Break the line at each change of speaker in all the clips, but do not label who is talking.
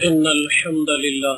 إن الحمد لله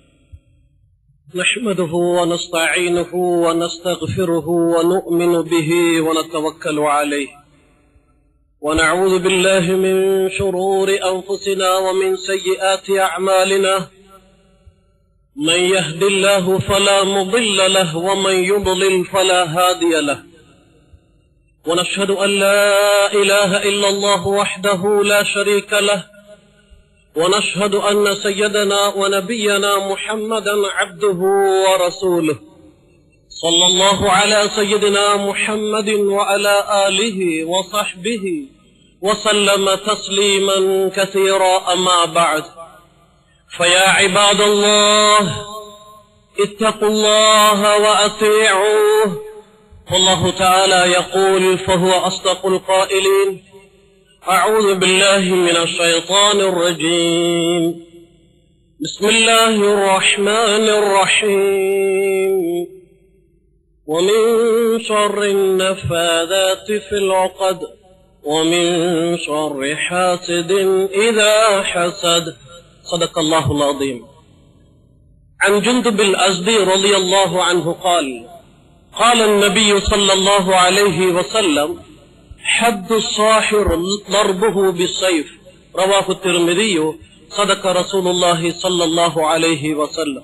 نحمده ونستعينه ونستغفره ونؤمن به ونتوكل عليه ونعوذ بالله من شرور أنفسنا ومن سيئات أعمالنا من يهد الله فلا مضل له ومن يضلل فلا هادي له ونشهد أن لا إله إلا الله وحده لا شريك له ونشهد أن سيدنا ونبينا محمدا عبده ورسوله صلى الله على سيدنا محمد وعلى آله وصحبه وسلم تسليما كثيرا أما بعد فيا عباد الله اتقوا الله وأطيعوه والله تعالى يقول فهو أصدق القائلين أعوذ بالله من الشيطان الرجيم بسم الله الرحمن الرحيم ومن شر النفاذات في العقد ومن شر حاسد إذا حسد صدق الله العظيم عن جندب الأزدي رضي الله عنه قال قال النبي صلى الله عليه وسلم حد الصاحر ضربه بالسيف رواه الترمذي صدق رسول الله صلى الله عليه وسلم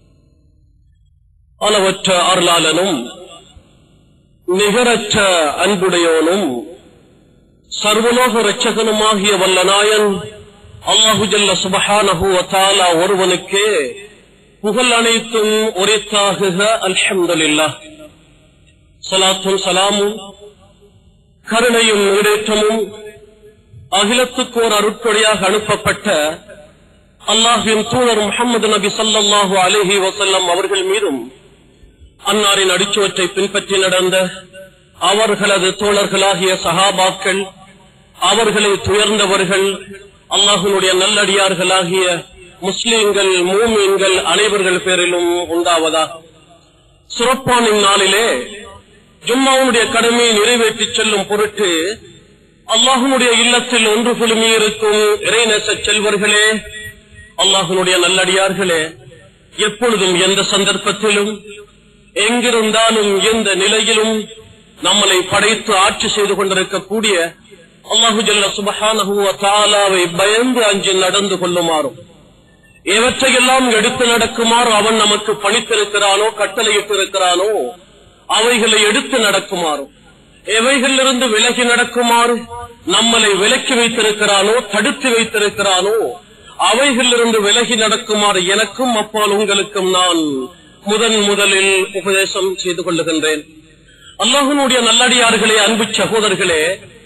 அளவற்ற அருளாளனும் நிகரற்ற அன்புடையோனும் சர்வலோக ரட்சகனுமாகிய வல்லநாயன் அல்லாஹு ஜல்ல சுபஹானஹு வத்தாலா ஒருவனுக்கே புகழ் அனைத்தும் உரைத்தாகுக அல்ஹம்துலில்லாஹ் சலாத்தும் சலாமும் கருணையும் ஈடேற்றமும் அகிலத்துக்கு ஒரு அருட்கொடையாக அனுப்பப்பட்ட அல்லாஹின் தூதர் முகமது நபி சல்லாஹூ அலிஹி வசல்லம் அவர்கள் மீதும் அன்னாரின் அடிச்சுவற்றை பின்பற்றி நடந்த அவர்களது தோழர்களாகிய சஹாபாக்கள் அவர்களை துயர்ந்தவர்கள் அல்லாஹனுடைய நல்லடியார்களாகிய முஸ்லீம்கள் மூமீன்கள் அனைவர்கள் பேரிலும் உண்டாவதா சிறப்பான நாளிலே ஜும்மாவுடைய கடமையை நிறைவேற்றி செல்லும் பொருட்டு அல்லாஹனுடைய இல்லத்தில் ஒன்று குழுமி இருக்கும் இறைநேச செல்வர்களே அல்லாஹனுடைய நல்லடியார்களே எப்பொழுதும் எந்த சந்தர்ப்பத்திலும் எங்கிருந்தாலும் எந்த நிலையிலும் நம்மளை படைத்து ஆட்சி செய்து கொண்டிருக்கக்கூடிய அல்லாஹு ஜல்ல சுபஹானஹுவை பயந்து அஞ்சு நடந்து கொள்ளுமாறும் எவற்றையெல்லாம் எடுத்து நடக்குமாறு அவன் நமக்கு பணித்திருக்கிறானோ கட்டளையிட்டிருக்கிறானோ அவைகளை எடுத்து நடக்குமாறும் எவைகளிலிருந்து விலகி நடக்குமாறு நம்மளை விலக்கி வைத்திருக்கிறானோ தடுத்து வைத்திருக்கிறானோ அவைகளிலிருந்து விலகி நடக்குமாறு எனக்கும் அப்பால் உங்களுக்கும் நான் முதன் முதலில் உபதேசம் செய்து கொள்ளுகின்றேன் அல்லாஹனுடைய நல்லடியார்களே அன்பு சகோதரர்களே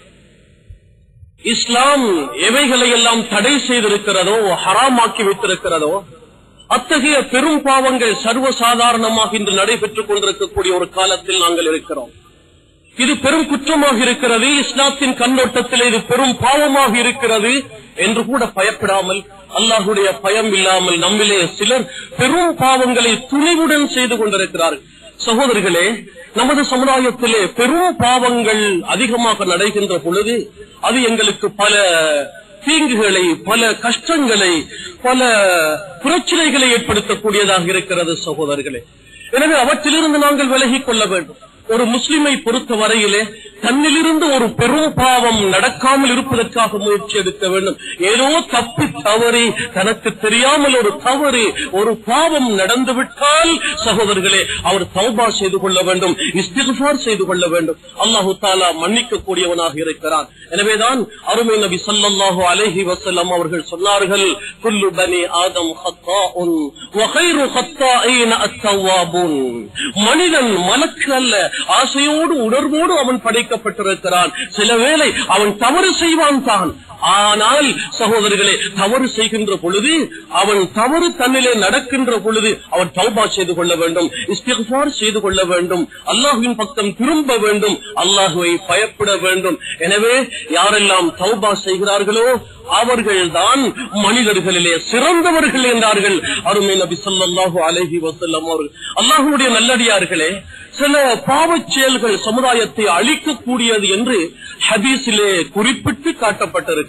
இஸ்லாம் எவைகளை எல்லாம் தடை செய்திருக்கிறதோ ஹராமாக்கி வைத்திருக்கிறதோ அத்தகைய பெரும் பாவங்கள் சர்வசாதாரணமாக இன்று நடைபெற்றுக் கொண்டிருக்கக்கூடிய ஒரு காலத்தில் நாங்கள் இருக்கிறோம் இது பெரும் குற்றமாக இருக்கிறது இஸ்லாத்தின் கண்ணோட்டத்தில் இது பெரும் பாவமாக இருக்கிறது என்று கூட பயப்படாமல் அல்லாஹுடைய பயம் இல்லாமல் நம்மிலே சிலர் பெரும் பாவங்களை துணிவுடன் செய்து கொண்டிருக்கிறார்கள் சகோதரர்களே நமது சமுதாயத்திலே பெரும் பாவங்கள் அதிகமாக நடைகின்ற பொழுது அது எங்களுக்கு பல தீங்குகளை பல கஷ்டங்களை பல பிரச்சனைகளை ஏற்படுத்தக்கூடியதாக இருக்கிறது சகோதரர்களே எனவே அவற்றிலிருந்து நாங்கள் விலகிக் கொள்ள வேண்டும் ஒரு முஸ்லிமை பொறுத்த வரையிலே தன்னிலிருந்து ஒரு பெரும் பாவம் நடக்காமல் இருப்பதற்காக முயற்சி எடுக்க வேண்டும் ஏதோ தப்பி தவறி தனக்கு தெரியாமல் ஒரு தவறு ஒரு பாவம் நடந்துவிட்டால் சகோதரர்களே அவர் தௌபா செய்து கொள்ள வேண்டும் இஸ்திகார் செய்து கொள்ள வேண்டும் அல்லாஹு தாலா மன்னிக்க கூடியவனாக இருக்கிறான் எனவேதான் அருமை நபி சல்லாஹு அலஹி வசல்லம் அவர்கள் சொன்னார்கள் குல்லு பனி ஆதம் மனிதன் மலக்கு அல்ல ஆசையோடு உணர்வோடு அவன் படைக்கப்பட்டிருக்கிறான் சில வேளை அவன் தவறு செய்வான் தான் ஆனால் சகோதரர்களே தவறு செய்கின்ற பொழுது அவன் தவறு தன்னிலே நடக்கின்ற பொழுது அவன் தௌபா செய்து கொள்ள வேண்டும் இஸ்திகார் செய்து கொள்ள வேண்டும் அல்லாஹுவின் பக்கம் திரும்ப வேண்டும் அல்லாஹுவை பயப்பட வேண்டும் எனவே யாரெல்லாம் தௌபா செய்கிறார்களோ அவர்கள்தான் மனிதர்களிலே சிறந்தவர்கள் என்றார்கள் அருமை நபி ஸல்லல்லாஹு அலைஹி வஸல்லம் அவர்கள் அல்லாஹ்வுடைய நல்லடியார்களே சில பாவச் செயல்கள் சமுதாயத்தை அழிக்கக்கூடியது என்று ஹதீஸிலே குறிப்பிட்டு காட்டப்பட்டிருக்கிறது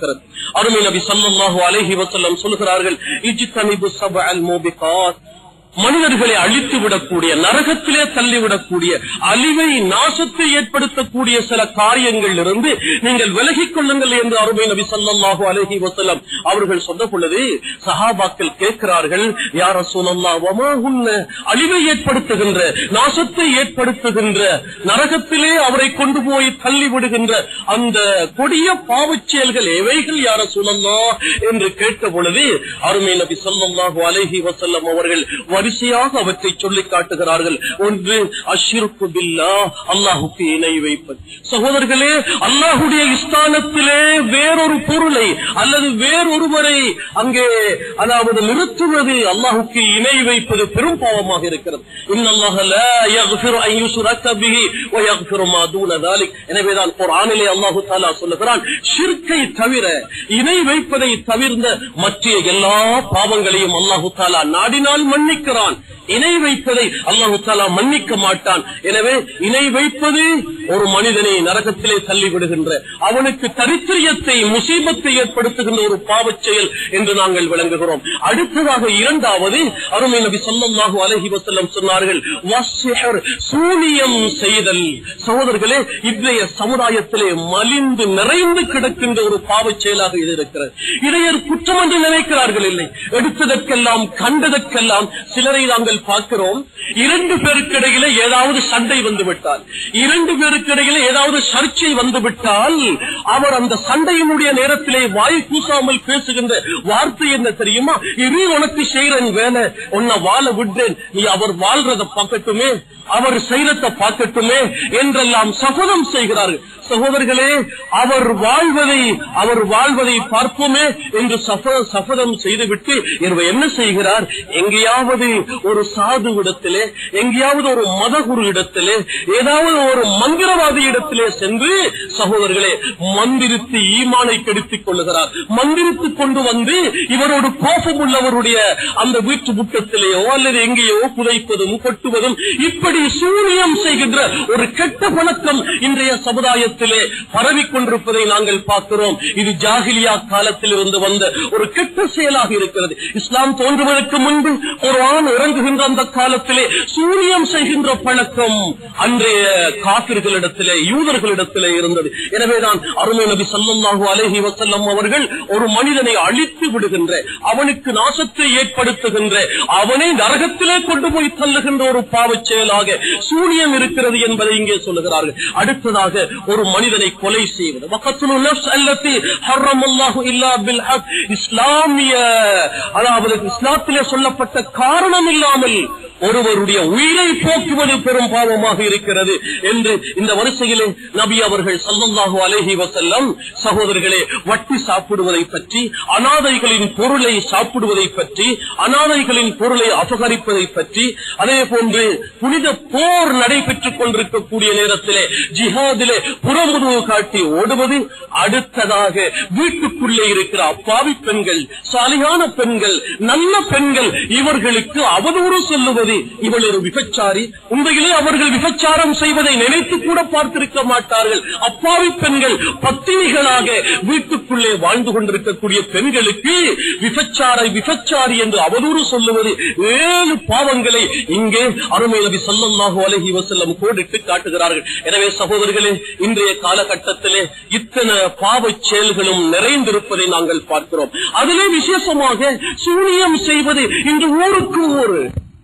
இருக்கிறது அருமை நபி ஸல்லல்லாஹு அலைஹி வஸல்லம் சொல்கிறார்கள் இஜ்தனிபு சபஅல் மூபிகாத் மனிதர்களை அழித்து விடக்கூடிய நரகத்திலே தள்ளிவிடக்கூடிய அழிவை நாசத்தை ஏற்படுத்தக்கூடிய சில காரியங்கள் இருந்து நீங்கள் விலகிக் கொள்ளுங்கள் என்று அருமை நபி ஸல்லல்லாஹு அலைஹி வஸல்லம் அவர்கள் சொன்ன பொழுது சஹாபாக்கள் கேட்கிறார்கள் யார சொல்லல்லாஹு அழிவை ஏற்படுத்துகின்ற நாசத்தை ஏற்படுத்துகின்ற நரகத்திலே அவரை கொண்டு போய் தள்ளி விடுகின்ற அந்த கொடிய பாவச் செயல்கள் எவைகள் யார சொல்லல்லா என்று கேட்ட பொழுது அருமை நபி ஸல்லல்லாஹு அலைஹி வஸல்லம் அவர்கள் வரிசையாக அவற்றை சொல்லி காட்டுகிறார்கள் ஒன்று அஷ்ருக்கு பில்லா அல்லாஹுக்கு இணை வைப்பது சகோதரர்களே அல்லாஹுடைய இஸ்தானத்திலே வேறொரு பொருளை அல்லது வேறொருவரை அங்கே அதாவது நிறுத்துவது அல்லாஹுக்கு இணை வைப்பது பெரும் பாவமாக இருக்கிறது இன்னல்லாஹ லா யக்ஃபிரு அன் யுஷ்ரக பிஹி வ யக்ஃபிரு மா தூன ذلك எனவேதான் குர்ஆனிலே அல்லாஹ் தஆலா சொல்லுகிறான் ஷிர்க்கை தவிர இணை வைப்பதை தவிர்ந்த மற்ற எல்லா பாவங்களையும் அல்லாஹ் தஆலா நாடினால் மன்னிக்கிறான் இணை வைப்பதை அல்லாஹு தாலா மன்னிக்க மாட்டான் எனவே இணை வைப்பது ஒரு மனிதனை நரகத்திலே தள்ளிவிடுகின்ற அவனுக்கு தரித்திரியத்தை முசீபத்தை ஏற்படுத்துகின்ற ஒரு பாவச் செயல் என்று நாங்கள் விளங்குகிறோம் அடுத்ததாக இரண்டாவது அருமை நபி சொல்லல்லாஹு அலஹி வசல்லம் சொன்னார்கள் வஸ்ஸிஹர், சூனியம் செய்தல் சகோதரர்களே இன்றைய சமுதாயத்திலே மலிந்து நிறைந்து கிடக்கின்ற ஒரு பாவச் செயலாக இது இருக்கிறது இதையர் குற்றம் என்று நினைக்கிறார்கள் இல்லை எடுத்ததற்கெல்லாம் கண்டதற்கெல்லாம் சிலரை நாங்கள் பார்க்கிறோம் இரண்டு பேருக்கிடையிலே ஏதாவது சண்டை வந்து விட்டால் இரண்டு பேருக்கிடையிலே ஏதாவது சர்ச்சை வந்து விட்டால் அவர் அந்த சண்டையினுடைய நேரத்திலே வாய் கூசாமல் பேசுகின்ற வார்த்தை என்ன தெரியுமா இரு உனக்கு செய்யறன் வேலை உன்னை வாழ விடுறேன் நீ அவர் வாழ்றத பார்க்கட்டுமே அவர் செய்யறத பார்க்கட்டுமே என்றெல்லாம் சபதம் செய்கிறார்கள் சகோதரர்களே அவர் வாழ்வதை அவர் வாழ்வதை பார்ப்போமே என்று சப- சபதம் செய்துவிட்டு இவர் என்ன செய்கிறார் எங்கேயாவது ஒரு சாது இடத்திலே எங்கேயாவது ஒரு மதகுரு இடத்திலே ஏதாவது ஒரு மந்திரவாதி இடத்திலே சென்று சகோதரர்களே மந்திரித்து ஈமானை கெடுத்துக் கொள்ளுகிறார் மந்திரித்து கொண்டு வந்து இவரோடு கோபம் உள்ளவருடைய அந்த வீட்டு முட்டத்திலேயோ அல்லது எங்கேயோ புதைப்பதும் கொட்டுவதும் இப்படி சூனியம் செய்கின்ற ஒரு கெட்ட பழக்கம் இன்றைய சமுதாயத்திலே பரவிக் கொண்டிருப்பதை நாங்கள் பார்க்கிறோம் இது ஜாகிலியா காலத்தில் இருந்து வந்த ஒரு கெட்ட செயலாக இருக்கிறது இஸ்லாம் தோன்றுவதற்கு முன்பு ஒரு ஆண் இறங்குகின்ற அந்த காலத்திலே சூனியம் செய்கின்ற பழக்கம் அன்றைய காப்பிர்களிடத்திலே யூதர்களிடத்திலே இருந்தது எனவேதான் அருமை நபி ஸல்லல்லாஹு அலைஹி வஸல்லம் அவர்கள் ஒரு மனிதனை அழித்து விடுகின்ற அவனுக்கு நாசத்தை ஏற்படுத்துகின்ற அவனை நரகத்திலே கொண்டு போய் தள்ளுகின்ற ஒரு பாவச் செயலாக சூனியம் இருக்கிறது என்பதை இங்கே சொல்லுகிறார்கள் அடுத்ததாக ஒரு மனிதனை கொலை செய்வது வகத்துலு நஃப்ஸ் அல்லத்தி ஹர்ரமல்லாஹு இல்லா பில் ஹக் இஸ்லாமிய அதாவது இஸ்லாத்திலே சொல்லப்பட்ட காரணம் இல்லாமல் ஒருவருடைய உயிரை போக்குவது பெரும் பாவமாக இருக்கிறது என்று இந்த வரிசையிலே நபி அவர்கள் சல்லல்லாஹு அலைஹி வஸல்லம் சகோதரர்களே வட்டி சாப்பிடுவதை பற்றி அனாதைகளின் பொருளை சாப்பிடுவதை பற்றி அனாதைகளின் பொருளை அபகரிப்பதை பற்றி அதே போன்று புனித போர் நடைபெற்றுக் கொண்டிருக்கக்கூடிய நேரத்திலே ஜிஹாதிலே புறமுதுகு காட்டி ஓடுவது அடுத்ததாக வீட்டுக்குள்ளே இருக்கிற அப்பாவி பெண்கள் சாலியான பெண்கள் நல்ல பெண்கள் இவர்களுக்கு அவதூறு சொல்லுவது இவள் ஒரு விபச்சாரி உண்மையிலே அவர்கள் விபச்சாரம் செய்வதை நினைத்து கூட பார்த்திருக்க மாட்டார்கள் அப்பாவி பெண்கள் பத்தினிகளாக வீட்டுக்குள்ளே வாழ்ந்து கொண்டிருக்கக்கூடிய பெண்களுக்கு விபச்சாரை விபச்சாரி என்று அவதூறு சொல்லுவது ஏழு பாவங்களை இங்கே அருமை நபி ஸல்லல்லாஹு அலைஹி வஸல்லம் கோடிட்டு காட்டுகிறார்கள் எனவே சகோதரர்களே இன்றைய காலகட்டத்திலே இத்தனை பாவச் செயல்களும் நிறைந்திருப்பதை நாங்கள் பார்க்கிறோம் அதிலே விசேஷமாக சூனியம் செய்வது இன்று ஊருக்கு ஊர்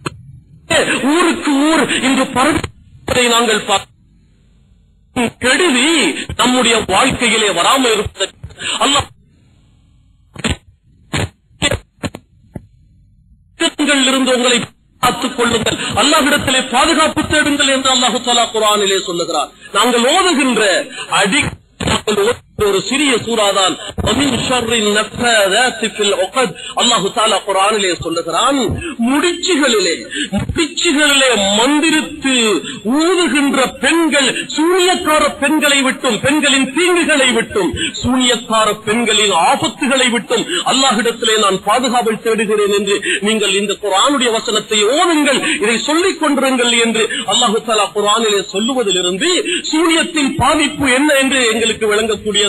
ஊருக்கு ஊர் இன்று பரவதை நாங்கள் பார்க்கிறோம். கெடுதி நம்முடைய வாழ்க்கையிலே வராமல் இருப்பதற்கு அல்லாஹ் இருந்து உங்களை காத்துக் கொள்ளுங்கள் அல்லாஹ்விடத்திலே பாதுகாப்பு தேடுங்கள் என்று அல்லாஹு தாலா குரானிலே சொல்லுகிறார் நாங்கள் ஓதுகின்ற அடி நாங்கள் ஓதுகின்ற ஒரு சிறிய சூறாதான் அல்லாஹு தாலா குரானிலே சொல்லுகிறான் முடிச்சுகளிலே முடிச்சுகளிலே மந்திரித்து ஊதுகின்ற பெண்கள் சூனியக்கார பெண்களை விட்டும் பெண்களின் தீங்குகளை விட்டும் சூனியக்கார பெண்களின் ஆபத்துகளை விட்டும் அல்லாஹிடத்திலே நான் பாதுகாவல் தேடுகிறேன் என்று நீங்கள் இந்த குரானுடைய வசனத்தை ஓதுங்கள் இதை சொல்லிக் கொண்டிருங்கள் என்று அல்லாஹு தாலா குரானிலே சொல்லுவதிலிருந்து சூனியத்தின் பாதிப்பு என்ன என்று எங்களுக்கு விளங்கக்கூடியதாக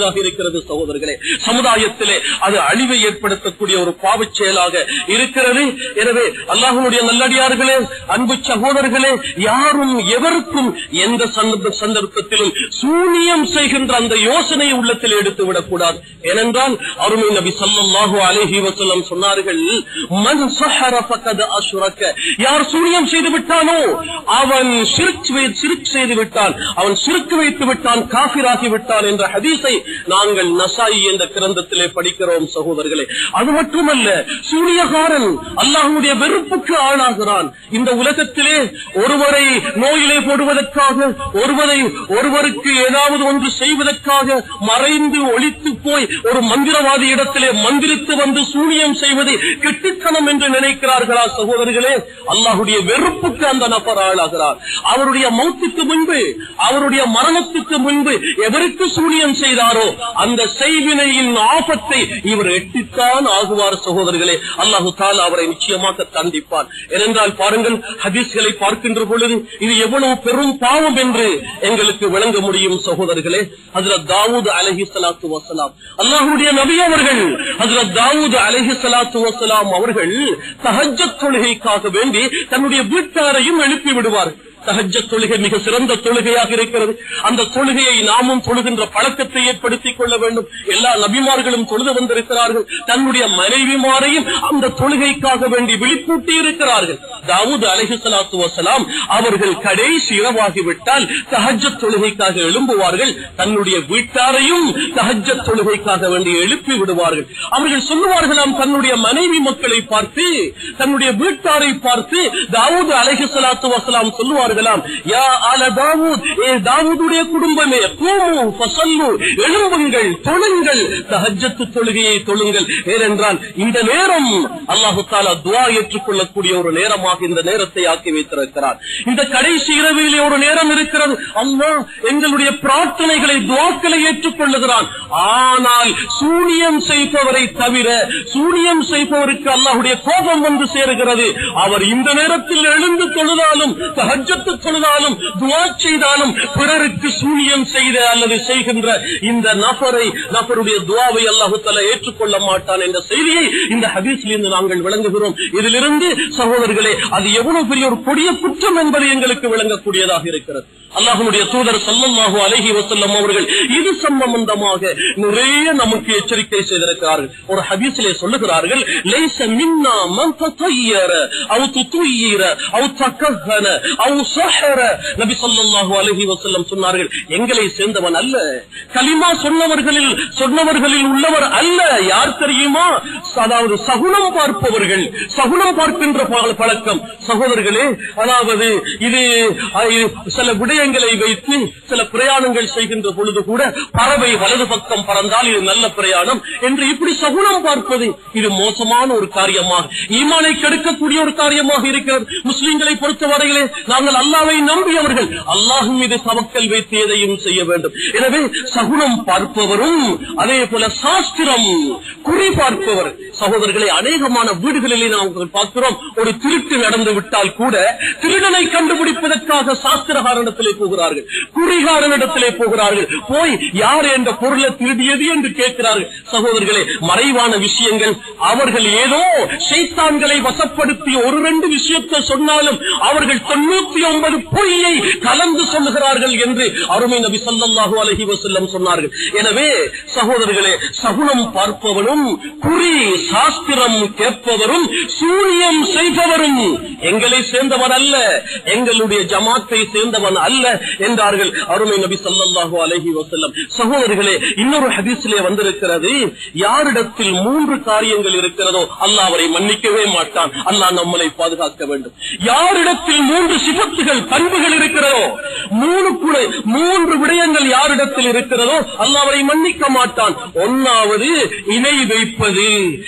ஏற்படுத்தக்கூடியதாக இருக்கிறது சகோதரர்களே சமுதாயத்திலே அது அழிவை ஏற்படுத்தக்கூடிய ஒரு பாவச் செயலாக இருக்கிறது எனவே அல்லாஹனுடைய நல்லடியார்களே அன்பு சகோதரர்களே யாரும் எவருக்கும் எந்த சந்தர்ப்ப- சந்தர்ப்பத்திலும் சூனியம் செய்கின்ற அந்த யோசனையை உள்ளத்தில் எடுத்து விடக்கூடாது ஏனென்றால் அருமை நபி ஸல்லல்லாஹு அலைஹி வஸல்லம் சொன்னார்கள் மன் சஹர ஃபகத் அஷ்ரக யார் சூனியம் செய்து விட்டானோ அவன் ஷிர்க் வை- ஷிர்க் செய்து விட்டான் அவன் ஷிர்க் வைத்து விட்டான் காஃபிராகி விட்டான் என்ற ஹதீஸை நாங்கள் நசாயி என்ற கிரந்தத்திலே படிக்கிறோம் சகோதரர்களே அது மட்டுமல்ல சூனியகாரன் அல்லாஹ்வுடைய வெறுப்புக்கு ஆளாகிறான் இந்த உலகத்திலே ஒருவரை நோயிலே போடுவதற்காக ஒருவரை ஒருவருக்கு ஏதாவது ஒன்று செய்வதற்காக மறைந்து ஒளித்து போய் ஒரு மந்திரவாதி இடத்திலே மந்திரித்து வந்து சூனியம் செய்வது கெட்டித்தனம் என்று நினைக்கிறார்களா சகோதரர்களே அல்லாஹுடைய வெறுப்புக்கு அந்த நபர் ஆளாகிறார் அவருடைய மௌத்துக்கு முன்பு அவருடைய மரணத்துக்கு முன்பு எவருக்கு சூனியம் செய்தாரோ அந்த செய்வினையின் ஆபத்தை இவர் எட்டித்தான் ஆகுவார் சகோதரர்களே அல்லாஹு தாலா அவரை நிச்சயமாக தண்டிப்பார் ஏனென்றால் பாருங்கள் ஹதீஸ்களை பார்க்கின்ற பொழுது இது எவ்வளவு பெரும் பாவம் என்று எங்களுக்கு விளங்க முடியும் சகோதரர்களே அதுல தாவூத் அலஹி சலாத்து வசலாம் அல்லாஹுடைய நபி அவர்கள் அதுல தாவூத் அலஹி சலாத்து வசலாம் அவர்கள் தஹஜ்ஜத் தொழுகைக்காக வேண்டி தன்னுடைய வீட்டாரையும் எழுப்பி விடுவார் தஹஜ்ஜ தொழுகை மிக சிறந்த தொழுகையாக இருக்கிறது அந்த தொழுகையை நாமும் தொழுகின்ற பழக்கத்தை ஏற்படுத்திக் கொள்ள வேண்டும் எல்லா நபிமார்களும் தொழுது வந்திருக்கிறார்கள் தன்னுடைய மனைவிமாரையும் அந்த தொழுகைக்காக வேண்டி விழிப்பூட்டி இருக்கிறார்கள் தாவூத் அலைஹி ஸலாத்து வஸலாம் அவர்கள் கடைசி இரவாகிவிட்டால் தஹஜ்ஜத் தொழுகைக்காக எழும்புவார்கள் தன்னுடைய வீட்டாரையும் தஹஜ்ஜத் தொழுகைக்காக வேண்டி எழுப்பி விடுவார்கள் அவர்கள் சொல்லுவார்களாம் தன்னுடைய மனைவி மக்களை பார்த்து தன்னுடைய வீட்டாரை பார்த்து தாவூத் அலைஹி ஸலாத்து வஸலாம் சொல்லுவார்களாம் யா ஆல தாவூத் ஏ தாவூதுடைய குடும்பமே கூமு ஃபஸல்லு எழும்புங்கள் தொழுங்கள் தஹஜ்ஜத் தொழுகையை தொழுங்கள் ஏனென்றால் இந்த நேரம் அல்லாஹு தாலா துஆ ஏற்றுக்கொள்ளக்கூடிய ஒரு நேரமாக இந்த நேரத்தை ஆக்கி வைத்திருக்கிறார் இந்த கடைசி இரவிலே ஒரு நேரம் இருக்கிறது அல்லாஹ் எங்களுடைய பிரார்த்தனைகளை துவாக்களை ஏற்றுக்கொள்ளுகிறான் ஆனால் சூனியம் செய்பவரை தவிர சூனியம் செய்பவருக்கு அல்லாஹுடைய கோபம் வந்து சேருகிறது அவர் இந்த நேரத்தில் எழுந்து தொழுதாலும் தஹஜ்ஜத்து தொழுதாலும் துவா செய்தாலும் பிறருக்கு சூனியம் செய்த அல்லது செய்கின்ற இந்த நபரை நபருடைய துவாவை அல்லாஹு தலா ஏற்றுக்கொள்ள மாட்டான் என்ற செய்தியை இந்த ஹதீஸிலிருந்து நாங்கள் விளங்குகிறோம் இதிலிருந்து சகோதரர்களே அது எவ்வளவு பெரிய ஒரு கொடிய குற்றம் என்பது எங்களுக்கு விளங்கக்கூடியதாக இருக்கிறது அல்லாஹனுடைய தூதர் சல்லல்லாஹு அலைஹி வஸல்லம் அவர்கள் இது சம்பந்தமாக நிறைய நமக்கு எச்சரிக்கை செய்திருக்கிறார்கள் ஒரு ஹதீஸிலே சொல்லுகிறார்கள் லைஸ மின்னா மன் தطير او تطير او تكهن او سحر நபி ஸல்லல்லாஹு அலைஹி வஸல்லம் சொன்னார்கள் எங்களை சேர்ந்தவன் அல்ல கலிமா சொன்னவர்களில் சொன்னவர்களில் உள்ளவர் அல்ல யார் தெரியுமா அதாவது சகுனம் பார்ப்பவர்கள் சகுனம் பார்க்கின்ற பழ- பழக்கம் சகோதரர்களே அதாவது இது அஹ், இது சில விடயங்களை வைத்து சில பிரயாணங்கள் செய்கின்ற பொழுது கூட பறவை வலது பக்கம் பறந்தால் இது நல்ல பிரயாணம் என்று இப்படி சகுனம் பார்ப்பது இது மோசமான ஒரு காரியமாக ஈமானை கெடுக்கக்கூடிய ஒரு காரியமாக இருக்கிறது முஸ்லிம்களை பொறுத்தவரையிலே நாங்கள் அல்லாவை நம்பியவர்கள் அல்லாஹ் மீது தவக்கல் வைத்து எதையும் செய்ய வேண்டும் எனவே சகுனம் பார்ப்பவரும் அதே போல சாஸ்திரம் குறி பார்ப்பவர் சகோதரர்களை அநேகமான வீடுகளிலே நாம் பார்க்கிறோம் ஒரு திருட்டு நடந்து விட்டால் கூட திருடனை கண்டுபிடிப்பதற்காக சாஸ்திரகாரனிடத்திலே போகிறார்கள் குறிகாரனிடத்திலே போகிறார்கள் போய் யார் என்ற பொருளை திருடியது என்று கேட்கிறார்கள் சகோதரர்களே மறைவான விஷயங்கள் அவர்கள் ஏதோ சைத்தான்களை வசப்படுத்தி ஒரு ரெண்டு விஷயத்தை சொன்னாலும் அவர்கள் தொண்ணூத்தி ஒன்பது பொய்யை கலந்து சொல்லுகிறார்கள் என்று அருமை நபி ஸல்லல்லாஹு அலைஹி வஸல்லம் சொன்னார்கள் எனவே சகோதரர்களே சகுனம் பார்ப்பவனும் குறி சாஸ்திரம் கேட்பவரும் சூனியம் செய்பவரும் எங்களை சேர்ந்தவன் அல்ல எங்களுடைய ஜமாத்தை சேர்ந்தவன் அல்ல என்றார்கள் அருமை நபி ஸல்லல்லாஹு அலைஹி வஸல்லம் சகோதரர்களே இன்னொரு ஹதீஸிலே வந்திருக்கிறது யாரிடத்தில் மூன்று காரியங்கள் இருக்கிறதோ அல்லாஹ் அவரை மன்னிக்கவே மாட்டான் அல்லாஹ் நம்மளை பாதுகாக்க வேண்டும் யாரிடத்தில் மூன்று சிபத்துகள் பண்புகள் இருக்கிறதோ மூணு குறை மூன்று விடயங்கள் யாரிடத்தில் இருக்கிறதோ அல்லாஹ் அவரை மன்னிக்க மாட்டான் ஒன்னாவது இணை வைப்பது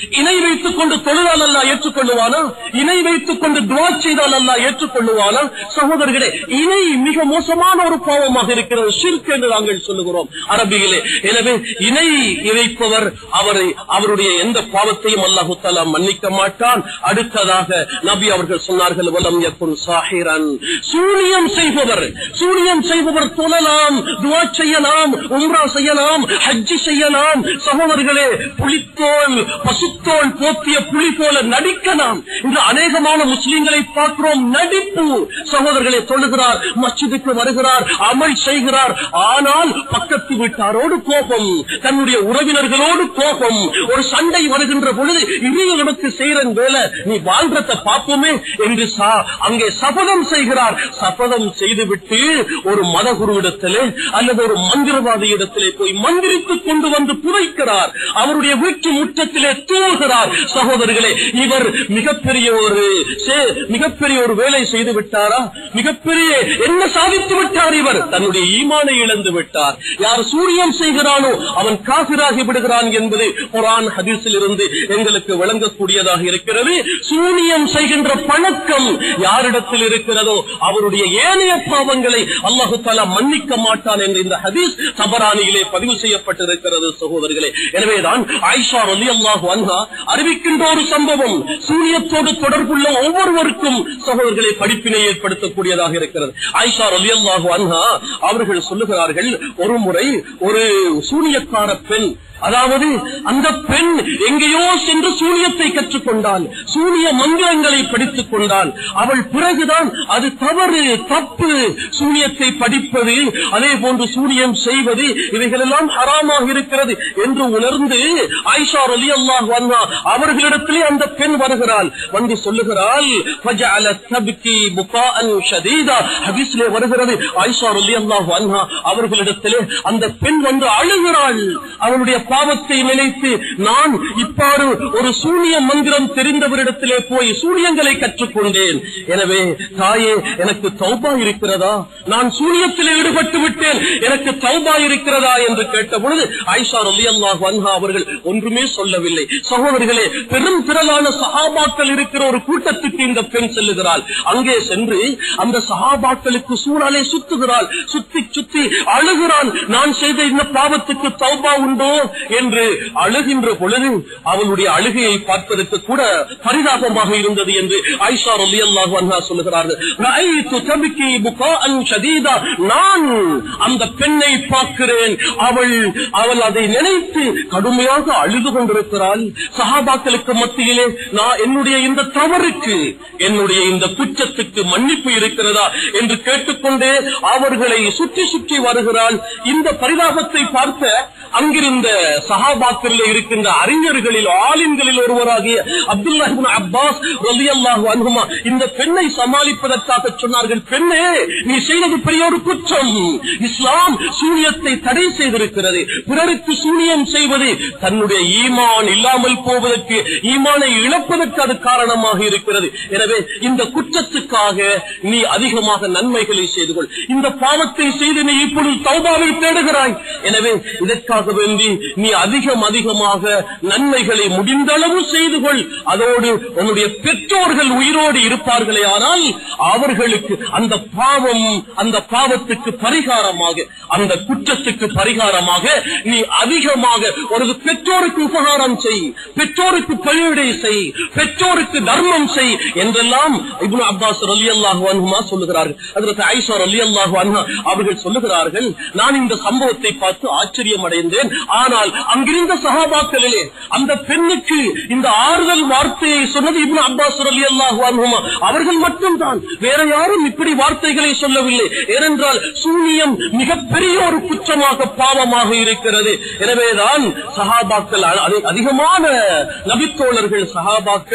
இணை வைத்துக் கொண்டு தொழுதால் அல்ல ஏற்றுக்கொள்ளுவானா இணை வைத்துக் கொண்டு துவா செய்தால் அல்ல ஏற்றுக்கொள்ளுவானா சகோதரர்களே இணை மிக மோசமான ஒரு பாவமாக இருக்கிறது ஷிர்க் என்று நாங்கள் சொல்லுகிறோம் அரபியிலே எனவே இணை இறைப்பவர் அவரை அவருடைய எந்த பாவத்தையும் அல்லாஹு தாலா மன்னிக்க மாட்டான் அடுத்ததாக நபி அவர்கள் சொன்னார்கள் வலம் யக்குன் சாஹிரன் சூனியம் செய்பவர் சூனியம் செய்பவர் தொழலாம் துவா செய்யலாம் உம்ரா செய்யலாம் ஹஜ்ஜி செய்யலாம் சகோதரர்களே புலித்தோல் பசுத்தோல் போத்திய புலி போல நடிக்கலாம் இன்று அநேகமான முஸ்லிம்களை பார்க்கிறோம் நடிப்பு சகோதரர்களை தொழுகிறார் மஸ்ஜிதுக்கு வருகிறார் அமல் செய்கிறார் ஆனால் பக்கத்து வீட்டாரோடு கோபம் தன்னுடைய உறவினர்களோடு கோபம் ஒரு சண்டை வருகின்ற பொழுது இவர்களுக்கு செய்யறன் வேலை நீ வாழ்றத பார்ப்போமே என்று சா- அங்கே சபதம் செய்கிறார் சபதம் செய்துவிட்டு ஒரு மதகுருவிடத்திலே அல்லது ஒரு மந்திரவாதி இடத்திலே போய் மந்திரித்துக் கொண்டு வந்து புதைக்கிறார் அவருடைய வீட்டு முற்றத்திலே தூவுகிறார் சகோதரர்களே இவர் மிகப்பெரிய ஒரு சே- மிகப்பெரிய ஒரு வேலை செய்து விட்டாரா மிகப்பெரிய என்ன சாதித்து விட்டார் இவர் தன்னுடைய ஈமானை இழந்து விட்டார் யார் சூரியம் செய்கிறானோ அவன் காசிராகி விடுகிறான் என்பது குரான் ஹதீஸில் இருந்து எங்களுக்கு விளங்கக்கூடியதாக இருக்கிறது சூனியம் செய்கின்ற பழக்கம் யாரிடத்தில் இருக்கிறதோ அவருடைய ஏனைய பாவங்களை அல்லாஹு தாலா மன்னிக்க மாட்டான் என்ற இந்த ஹதீஸ் தபரானியிலே பதிவு செய்யப்பட்டிருக்கிறது சகோதரர்களே எனவேதான் ஆயிஷா அலி அல்லாஹு அன்ஹா அறிவிக்கின்ற ஒரு சம்பவம் சூனியத்தோடு தொடர்புள்ள ஒவ்வொருவருக்கும் சகோதரர்களை படிப்பினை ஏற்படுத்தக்கூடியதாக இருக்கிறது ஆயிஷா அலி அல்லாஹு அன்ஹா அவர்கள் சொல்லுகிறார்கள் ஒரு முறை ஒரு சூனியக்கார பெண் அதாவது அந்த பெண் எங்கேயோ சென்று சூனியத்தை கற்றுக்கொண்டாள் சூனிய மந்திரங்களை படித்துக் கொண்டாள் அவள் பிறகுதான் அது தவறு தப்பு சூனியத்தை படிப்பது அதே போன்று சூனியம் செய்வது இவைகளெல்லாம் ஹராமாக இருக்கிறது என்று உணர்ந்து ஆயிஷா அலி அல்லாஹ் வந்தா அவர்களிடத்திலே அந்த பெண் வருகிறாள் வந்து சொல்லுகிறாள் "ஃபஜஅலத் தப்கி புகாஅன் ஷதீதா." ஹதீஸிலே வருகிறது ஆயிஷா அலி அல்லாஹ் வந்தா அவர்களிடத்திலே அந்த பெண் வந்து அழுகிறாள் அவளுடைய பாவத்தை நினைத்து நான் இப்பாறு ஒரு சூனிய மந்திரம் தெரிந்தவரிடத்திலே போய் சூனியங்களை கற்றுக்கொண்டேன் எனவே தாயே எனக்கு தௌபா இருக்கிறதா நான் சூனியத்தில் ஈடுபட்டு விட்டேன் எனக்கு தௌபா இருக்கிறதா என்று கேட்ட பொழுது ஆயிஷா அலி அல்லாஹ் வன்ஹா அவர்கள் ஒன்றுமே சொல்லவில்லை சகோதரிகளே பெரும் திரளான சஹாபாக்கள் இருக்கிற ஒரு கூட்டத்துக்கு இந்த பெண் செல்லுகிறாள் அங்கே சென்று அந்த சஹாபாக்களுக்கு சூழலை சுத்துகிறாள் சுத்தி சுத்தி அழுகிறாள் நான் செய்த இந்த பாவத்துக்கு தௌபா உண்டோ என்று அழுகின்ற பொழுது அவளுடைய அழுகையை பார்ப்பதற்கு கூட பரிதாபமாக இருந்தது என்று ஐஷா ரலி அல்லாஹ் சொல்லுகிறார்கள் "ரஅய்து தப்கி புகாஅன் ஷதீதா." நான் அந்த பெண்ணை பார்க்கிறேன் அவள் அவள் அதை நினைத்து கடுமையாக அழுது கொண்டிருக்கிறாள் சஹாபாக்களுக்கு மத்தியிலே நான் என்னுடைய இந்த தவறுக்கு என்னுடைய இந்த குற்றத்துக்கு மன்னிப்பு இருக்கிறதா என்று கேட்டுக்கொண்டே அவர்களை சுற்றி சுற்றி வருகிறாள் இந்த பரிதாபத்தை பார்த்த அங்கிருந்த சஹாபாக்களில் இருக்கின்ற அறிஞர்களில் ஆலிம்களில் ஒருவராகிய அப்துல்லா இப்னு அப்பாஸ் ரலியல்லாஹு அன்ஹுமா இந்த பெண்ணை சமாளிப்பதற்காக சொன்னார்கள் பெண்ணே நீ செய்தது பெரிய ஒரு குற்றம் இஸ்லாம் சூனியத்தை தடை செய்திருக்கிறது பிறருக்கு சூனியம் செய்வது தன்னுடைய ஈமான் இல்லாமல் போவதற்கு ஈமானை இழப்பதற்கு அது காரணமாக இருக்கிறது எனவே இந்த குற்றத்துக்காக நீ அதிகமாக நன்மைகளை செய்து கொள் இந்த பாவத்தை செய்து நீ இப்பொழுது தௌபாவை தேடுகிறாய் எனவே இதற்காக வேண்டி நீ அதிகம் அதிகமாக நன்மைகளை முடிந்த அளவு செய்து கொள் அதோடு உன்னுடைய பெற்றோர்கள் உயிரோடு இருப்பார்களே ஆனால் அவர்களுக்கு அந்த பாவம் அந்த பாவத்துக்கு பரிகாரமாக அந்த குற்றத்துக்கு பரிகாரமாக நீ அதிகமாக ஒரு பெற்றோருக்கு உபகாரம் செய் பெற்றோருக்கு பழிவிடை செய் பெற்றோருக்கு தர்மம் செய் என்றெல்லாம் இப்னு அப்பாஸ் அலி அல்லாஹு சொல்லுகிறார்கள் அதற்கு ஐஷா அலி அல்லாஹு அன்ஹா அவர்கள் சொல்லுகிறார்கள் நான் இந்த சம்பவத்தை பார்த்து ஆச்சரியம் அடைந்தேன் ஆனால் அங்கிருந்த சகாபாக்களிலே அந்த பெண்ணுக்கு இந்த ஆறுதல் வார்த்தையை சொன்னது இப்னு அப்பாஸ் அலி அல்லாஹு அன்ஹுமா அவர்கள் மட்டும்தான் வேற யாரும் இப்படி வார்த்தைகளை சொல்லவில்லை ஏனென்றால் சூனியம் மிகப்பெரிய ஒரு குற்றமாக பாவமாக இருக்கிறது எனவேதான் சஹாபாக்கள் அ- அதி- அதிகமான நபித்தோழர்கள் சஹாபாக்கள்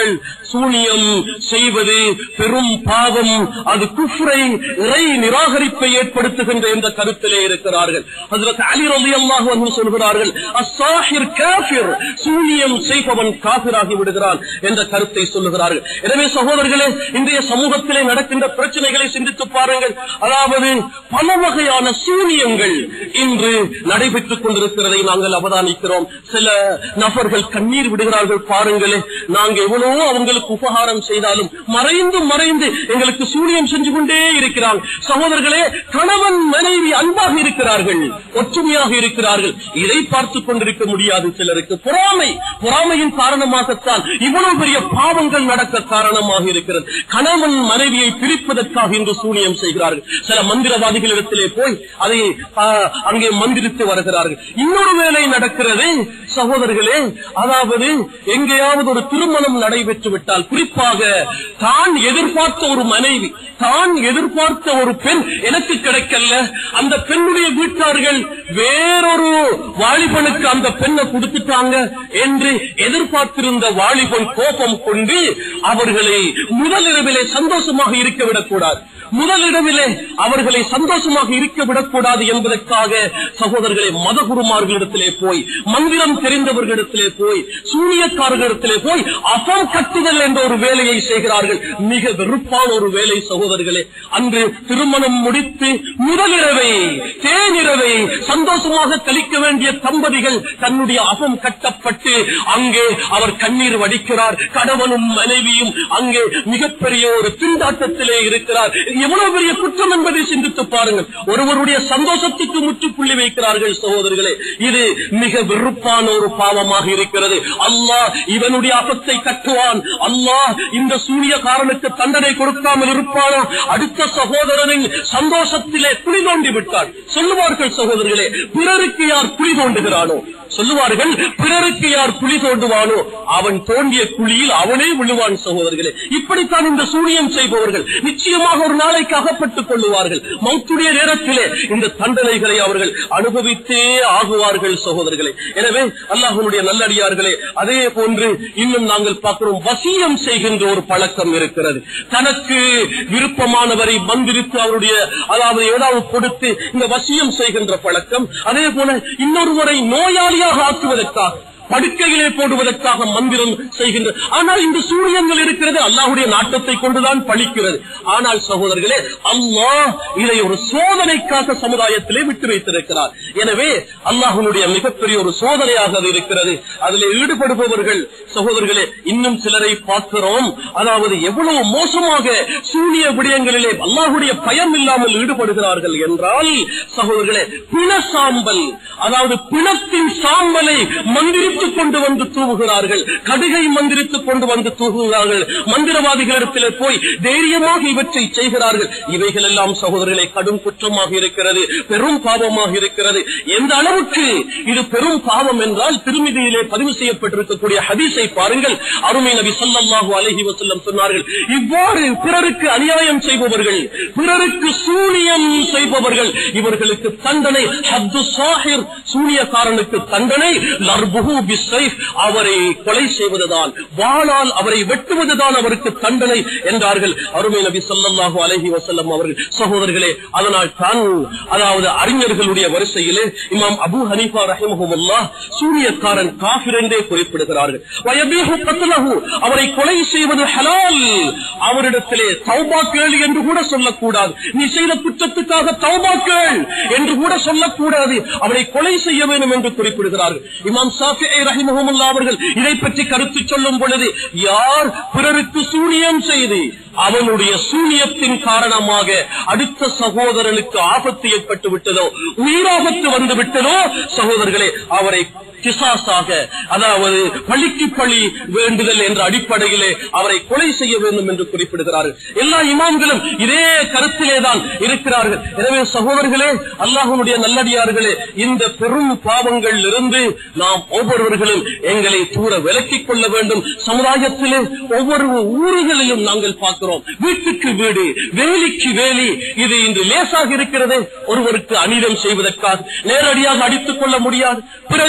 சூனியம் செய்வது பெரும் பாவம் அது குஃப்ரை இறை நிராகரிப்பை ஏற்படுத்துகின்ற என்ற கருத்திலே இருக்கிறார்கள் ஹஜ்ரத் அலி ரலியல்லாஹு அன்ஹு சொல்கிறார்கள் அஸ்ஸாஹிர் காஃபிர் சூனியம் செய்பவன் காஃபிராகி விடுகிறான் என்ற கருத்தை சொல்லுகிறார்கள் எனவே சகோதரர்களே இன்றைய சமூகத்திலே நடக்கின்ற பிரச்சனைகளை சிந்தித்து பாருங்கள் அதாவது பல வகையான சூனியங்கள் இன்று நடைபெற்றுக் கொண்டிருக்கிறதை நாங்கள் அவதானிக்கிறோம் சில நபர்கள் கண்ணீர் விடுகிறார்கள் பாருங்களே நாங்க எவ்வளவோ அவங்களுக்கு உபகாரம் செய்தாலும் மறைந்து மறைந்து எங்களுக்கு சூனியம் செஞ்சு கொண்டே இருக்கிறாங்க சகோதரர்களே கணவன் மனைவி அன்பாக இருக்கிறார்கள் ஒற்றுமையாக இருக்கிறார்கள் இதை பார்த்துக் கொண்டிருக்க முடியாது சிலருக்கு பொறாமை பொறாமையின் காரணமாகத்தான் இவ்வளவு பெரிய பாவங்கள் நடக்க காரணமாக இருக்கிறது கணவன் மனைவியை பிரிப்பதற்காக இன்று சூனியம் செய்கிறார்கள் சில மந்திரவாதிகளிடத்திலே போய் அதை ஆ, அங்கே மந்திரித்து வருகிறார்கள் இன்னொரு வேலை நடக்கிறது சகோதரர்களே அதாவது எங்கேயாவது ஒரு திருமணம் நடைபெற்று விட்டால் குறிப்பாக தான் எதிர்பார்த்த ஒரு மனைவி தான் எதிர்பார்த்த ஒரு பெண் எனக்கு கிடைக்கல அந்த பெண்ணுடைய வீட்டார்கள் வேறொரு வாலிபனுக்கு அந்த பெண்ணை கொடுத்துட்டாங்க என்று எதிர்பார்த்திருந்த வாலிபன் கோபம் கொண்டு அவர்களை முதலிரவிலே சந்தோஷமாக இருக்க விடக்கூடாது முதலிடவிலே அவர்களை சந்தோஷமாக இருக்க விடக்கூடாது என்பதற்காக சகோதரர்களை மதகுருமார்களிடத்திலே போய் மந்திரம் தெரிந்தவர்களிடத்திலே போய் சூனியக்காரர்களிடத்திலே போய் அபம் கட்டுதல் என்ற ஒரு வேலையை செய்கிறார்கள் மிக வெறுப்பான ஒரு வேலை சகோதரர்களே அன்று திருமணம் முடித்து முதலிரவை தேனிரவை சந்தோஷமாக கழிக்க வேண்டிய தம்பதிகள் தன்னுடைய அபம் கட்டப்பட்டு அங்கே அவர் கண்ணீர் வடிக்கிறார் கணவனும் மனைவியும் அங்கே மிகப்பெரிய ஒரு திண்டாட்டத்திலே இருக்கிறார் எவ்வளவு பெரிய குற்றம் என்பதை சிந்தித்து பாருங்கள் ஒருவருடைய சந்தோஷத்துக்கு முற்றுப்புள்ளி வைக்கிறார்கள் சகோதரர்களே இது மிக வெறுப்பான ஒரு பாவமாக இருக்கிறது அல்லாஹ் இவனுடைய அபத்தை கட்டுவான் அல்லாஹ் இந்த சூரியகாரனுக்கு தண்டனை கொடுக்காமல் இருப்பானோ அடுத்த சகோதரனின் சந்தோஷத்திலே குழி தோண்டி விட்டான் சொல்லுவார்கள் சகோதரர்களே பிறருக்கு யார் குழி தோண்டுகிறானோ சொல்லுவார்கள் பிறருக்கு யார் குழி தோண்டுவானோ அவன் தோண்டிய குழியில் அவனே விழுவான் சகோதரர்களே இப்படித்தான் இந்த சூனியம் செய்பவர்கள் நிச்சயமாக ஒரு நாளைக்கு அகப்பட்டுக் கொள்ளுவார்கள் மௌத்துடைய நேரத்திலே இந்த தண்டனைகளை அவர்கள் அனுபவித்தே ஆகுவார்கள் சகோதரர்களே எனவே அல்லாஹனுடைய நல்லடியார்களே அதே போன்று இன்னும் நாங்கள் பார்க்கிறோம் வசியம் செய்கின்ற ஒரு பழக்கம் இருக்கிறது தனக்கு விருப்பமானவரை மந்திரித்து அவருடைய அதாவது ஏதாவது கொடுத்து இந்த வசியம் செய்கின்ற பழக்கம் அதே போல இன்னொருவரை நோயாளியாக ஆக்குவதற்காக படுக்கையிலே போடுவதற்காக மந்திரம் செய்கின்ற ஆனால் இந்த சூரியங்கள் இருக்கிறது அல்லாஹுடைய நாட்டத்தை கொண்டுதான் பழிக்கிறது ஆனால் சகோதரர்களே அல்லாஹ் இதை ஒரு சோதனைக்காக சமுதாயத்திலே விட்டு வைத்திருக்கிறார் எனவே அல்லாஹனுடைய மிகப்பெரிய ஒரு சோதனையாக அது இருக்கிறது அதில் ஈடுபடுபவர்கள் சகோதரர்களே இன்னும் சிலரை பார்க்கிறோம் அதாவது எவ்வளவு மோசமாக சூனிய விடயங்களிலே அல்லாஹுடைய பயம் இல்லாமல் ஈடுபடுகிறார்கள் என்றால் சகோதரர்களே பிண சாம்பல் அதாவது பிணத்தின் சாம்பலை மந்திரித்துக் கொண்டு வந்து தூவுகிறார்கள் கடுகை மந்திரித்துக் கொண்டு வந்து தூவுகிறார்கள் மந்திரவாதிகளிடத்திலே போய் தைரியமாக இவற்றை செய்கிறார்கள் இவைகள் எல்லாம் சகோதரர்களை கடும் குற்றமாக இருக்கிறது பெரும் பாவமாக இருக்கிறது எந்த அளவுக்கு இது பெரும் பாவம் என்றால் திருமதியிலே பதிவு செய்யப்பட்டிருக்கக்கூடிய ஹதீஸை பாருங்கள் அருமை நபி ஸல்லல்லாஹு அலைஹி வஸல்லம் சொன்னார்கள் இவ்வாறு பிறருக்கு அநியாயம் செய்பவர்கள் பிறருக்கு சூனியம் செய்பவர்கள் இவர்களுக்கு தண்டனை ஹத்து சாஹிர் சூனியக்காரனுக்கு தண்டனை லர்புஹு பிஸ்ஸைஃப் அவரை கொலை செய்வதுதான் வாளால் அவரை வெட்டுவதுதான் அவருக்கு தண்டனை என்றார்கள் அருமை நபி ஸல்லல்லாஹு அலைஹி வஸல்லம் அவர்கள் சகோதரர்களே அதனால் தான் அதாவது அறிஞர்களுடைய வரிசையிலே இமாம் அபூ ஹனீஃபா ரஹிமஹுல்லாஹ் சூனியக்காரன் காஃபிர் என்றே குறிப்பிடுகிறார்கள் வயபீஹு கத்லஹு அவரை கொலை செய்வது ஹலால் அவரிடத்திலே தௌபா கேள் என்று கூட சொல்லக்கூடாது நீ செய்த குற்றத்துக்காக தௌபா கேள் என்று கூட சொல்லக்கூடாது அவரை கொலை செய்ய வேண்டும் என்று குறிப்பிடுகிறார்கள் இமாம் ஷாஃபிஐ ரஹிமஹுல்லா அவர்கள் இதை பற்றி கருத்து சொல்லும் பொழுது யார் பிறருக்கு சூனியம் செய்து அவனுடைய சூனியத்தின் காரணமாக அடுத்த சகோதரனுக்கு ஆபத்து ஏற்பட்டு விட்டதோ உயிராபத்து வந்து விட்டதோ சகோதரர்களே அவரை கிசாசாக அதாவது பழிக்கு பழி வேண்டுதல் என்ற அடிப்படையிலே அவரை கொலை செய்ய வேண்டும் என்று குறிப்பிடுகிறார்கள் எல்லா இமாம்களும் இதே கருத்திலே தான் இருக்கிறார்கள் எனவே சகோதரர்களே அல்லாஹனுடைய நல்லடியார்களே இந்த பெரும் பாவங்கள் இருந்து நாம் ஒவ்வொருவர்களும் எங்களை தூர விலக்கிக் கொள்ள வேண்டும் சமுதாயத்திலே ஒவ்வொரு ஊர்களிலும் நாங்கள் பார்க்கிறோம் வீட்டுக்கு வீடு வேலிக்கு வேலி இது இன்று லேசாக இருக்கிறது ஒருவருக்கு அநீதம் செய்வதற்காக நேரடியாக அடித்துக் கொள்ள முடியாது பிறருடைய